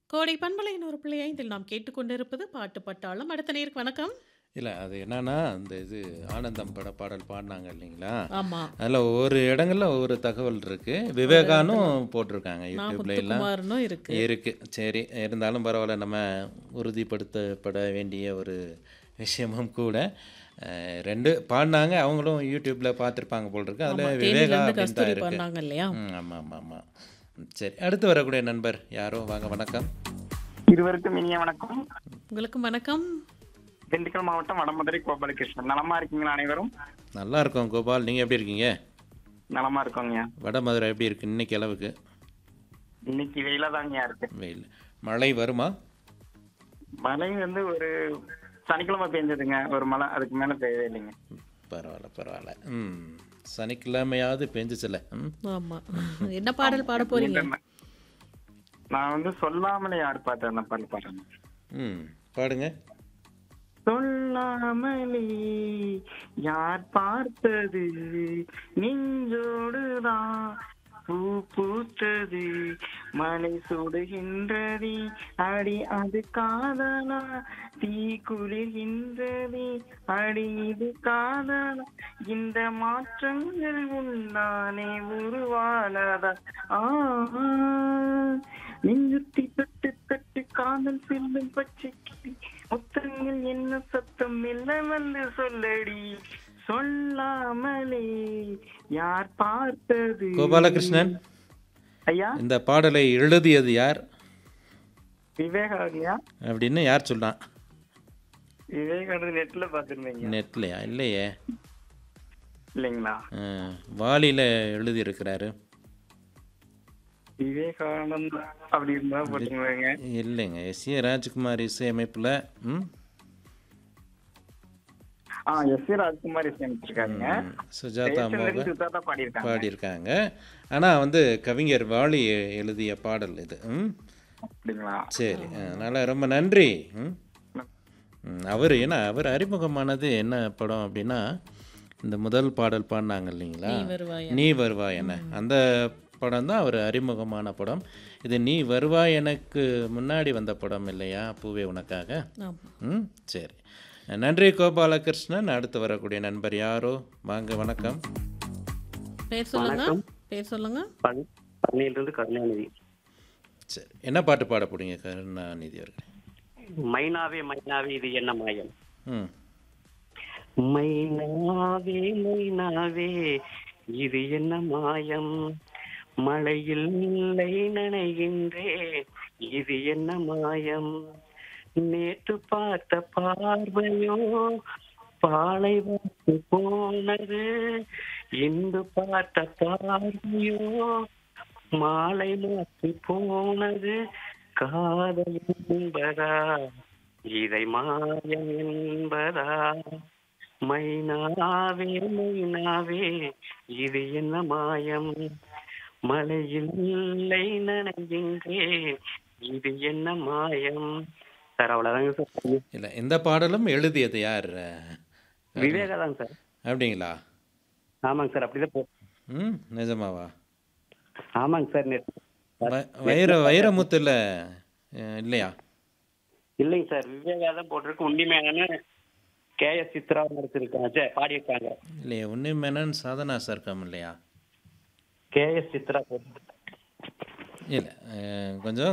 கோடை பண்பலையின் ஒரு பிள்ளையை இதில் நாம் கேட்டுக்கொண்டிருப்பது பாட்டு பட்டாளம் அடுத்த நேருக்கு வணக்கம் இல்லை அது என்னன்னா அந்த இது ஆனந்தம் பட பாடல் பாடினாங்க இல்லைங்களா ஆமா அதில் ஒவ்வொரு இடங்கள்ல ஒவ்வொரு தகவல் இருக்கு விவேகானும் போட்டிருக்காங்க நான் யூடியூப்ல எல்லாம் முத்துக்குமாரனும் இருக்கு இருக்கு சரி இருந்தாலும் பரவாயில்ல நம்ம உறுதிப்படுத்தப்பட வேண்டிய ஒரு விஷயமும் கூட அஹ், ரெண்டு பாடினாங்க அவங்களும் யூடியூப்ல பார்த்துருப்பாங்க போல் இருக்கு ஆமா, அதில் தேனில விவேகா இருந்து அப்படின்னு தான் கஸ்தூரி இருக்கு பண்ணாங்க இல்லையா ம், ஆமா ஆமா ஆமா சரி அடுத்து வரக்கூடிய நண்பர் யாரோ வாங்க வணக்கம் இருவருக்கும் இனிய வணக்கம் உங்களுக்கு வணக்கம் திண்டுக்கல் மாவட்டம் வடமதுரை கோபாலகிருஷ்ணன் நலமா இருக்கீங்களா அனைவரும் நல்லா இருக்கோம் கோபால் நீங்கள் எப்படி இருக்கீங்க நலமா இருக்கோங்க வட மதுரை எப்படி இருக்கு இன்னைக்கு அளவுக்கு இன்னைக்கு வெயிலா தாங்க இருக்கு வெயில் மழை வருமா மழை வந்து ஒரு சனிக்கிழமை பெஞ்சதுங்க ஒரு மழை அதுக்கு மேல பெய்யவே இல்லைங்க பரவாயில்ல பரவாயில்ல ம் சனிக்கிழமையாவது பெஞ்சிச்சுல ம் ஆமா என்ன பாடல் பாட போறீங்க நான் வந்து சொல்லாமலே யார் பார்த்து அந்த பாட்டு பாடுறேன் ம் பாடுங்க சொல்லாமலே யார் பார்த்தது நெஞ்சோடுதான் பூ பூத்தது மலை சுடுகின்றது அடி அது காதலா தீ குளிர்கின்றது அடி இது காதலா இந்த மாற்றங்கள் உண்டானே உருவானதா ஆ நெஞ்சுத்தி தொட்டு தொட்டு காதல் செல்லும் பச்சை கிளி முத்தங்கள் என்ன சத்தம் இல்ல வந்து சொல்லடி சொல்லாமலே யார் பார்த்தது கோபாலகிருஷ்ணன் ஐயா இந்த பாடலை எழுதியது யார் விவேகாங்கய்யா அப்படின்னு யார் சொன்னான் விவேகானந்த நெட்ல பாத்துருந்தீங்க நெட்லையா இல்லையே இல்லைங்களா ஆ, வாலியில எழுதியிருக்கிறாரு விவேகானந்தா அப்படி இருந்தா போட்டுருங்க இல்லைங்க எஸ் ஏ ராஜ்குமார் இசையமைப்பில் ம் ஆ எஸ் ஏ ராஜ்குமார் இசையமைச்சிருக்காருங்க ம், சுஜாதா மோகன் சுத்தாதா பாடியிருக்காங்க பாடியிருக்காங்க ஆனால் வந்து கவிஞர் வாலி எழுதிய பாடல் இது ம் அப்படிங்களா சரி அதனால் ரொம்ப நன்றி ம் ம், அவர் ஏன்னா அவர் அறிமுகமானது என்ன படம் அப்படின்னா இந்த முதல் பாடல் பாடினாங்க இல்லைங்களா நீ வருவாயா? நீ வருவாய் என அந்த படம் தான் அவர் அறிமுகமான படம் இது நீ வருவாய் எனக்கு முன்னாடி வந்த படம் இல்லையா பூவே உனக்காக ஆமா ம் சரி நன்றி கோபாலகிருஷ்ணன் அடுத்து வரக்கூடிய நண்பர் யாரோ வாங்க வணக்கம் பேர் சொல்லுங்க பேர் சொல்லுங்க பழனியிலிருந்து கருணாநிதி சரி என்ன பாட்டு பாட போறீங்க கருணாநிதி அவர்கள் மைனாவே மைனாவே இது என்ன மாயம் ம் மைனாவே மைனாவே இது என்ன மாயம் மழையில் இல்லை நனைகின்றேன் இது என்ன மாயம் நேற்று பார்த்த பார்வையோ பாலை வந்து போனது இன்று பார்த்த பார்வையோ மாலை மாற்றி போனது காதல் என்பதா இதை மாயம் என்பதா மைனாவே மைனாவே இது என்ன மாயம் மழையில் இல்லை நனைகின்றேன் இது என்ன மாயம் சார் அவ்வளவுதாங்க சார் இல்லை இந்த பாடலும் எழுதியது யார் விவேகா தாங்க சார் அப்படிங்களா ஆமாங்க சார் அப்படிதான் போ ம் நிஜமாவா ஆமாங்க சார் நெட் வ- வைர வைரமுத்துல அஹ், இல்லையா இல்லைங்க சார் விவேகா தான் போட்டிருக்கு உண்மையான கே எஸ் சித்ரா நடிச்சிருக்காங்க சே பாடியிருக்காங்க இல்லையா உன்னி மேனன் சாதனா சர்க்கம் இல்லையா கே எஸ் சித்ரா போட்டு இல்லை அஹ், கொஞ்சம்